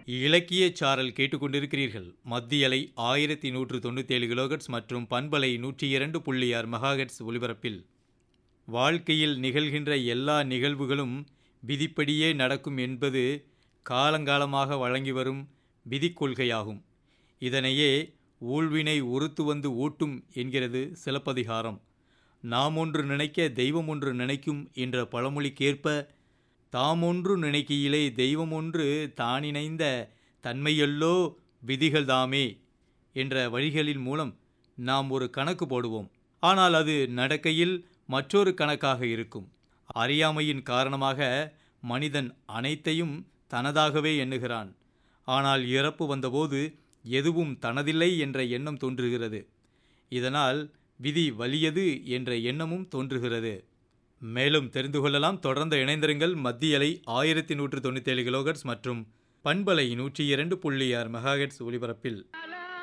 இலக்கிய சாரல் கேட்டுக்கொண்டிருக்கிறீர்கள் மத்திய அலை ஆயிரத்தி நூற்று தொண்ணூத்தேழு கிலோகட்ஸ் மற்றும் பண்பலை நூற்றி இரண்டு புள்ளி ஆறு மெகாஹெட்ஸ் ஒலிபரப்பில் வாழ்க்கையில் நிகழ்கின்ற எல்லா நிகழ்வுகளும் விதிப்படியே நடக்கும் என்பது காலங்காலமாக வழங்கி வரும் விதிக்கொள்கையாகும் இதனையே ஊழ்வினை ஒருத்து வந்து ஊட்டும் என்கிறது சிலப்பதிகாரம் நாம் ஒன்று நினைக்க தெய்வம் ஒன்று நினைக்கும் என்ற பழமொழிக்கேற்ப தாம் ஒன்று நினைக்கையிலே தெய்வம் ஒன்று தானிணைந்த தன்மையல்லோ விதிகள் தாமே என்ற வழிகளின் மூலம் நாம் ஒரு கணக்கு போடுவோம் ஆனால் அது நடக்கையில் மற்றொரு கணக்காக இருக்கும் அறியாமையின் காரணமாக மனிதன் அனைத்தையும் தனதாகவே எண்ணுகிறான் ஆனால் இறப்பு வந்தபோது எதுவும் தனதில்லை என்ற எண்ணம் தோன்றுகிறது இதனால் விதி வலியது என்ற எண்ணமும் தோன்றுகிறது மேலும் தெரிந்து கொள்ளலாம் தொடர்ந்து இணைந்திருங்கள் மத்திய அலை ஆயிரத்தி நூற்று தொண்ணூத்தேழு கிலோகட்ஸ் மற்றும் பண்பலை நூற்றி இரண்டு புள்ளி ஆறு மெகாஹெட்ஸ் ஒலிபரப்பில்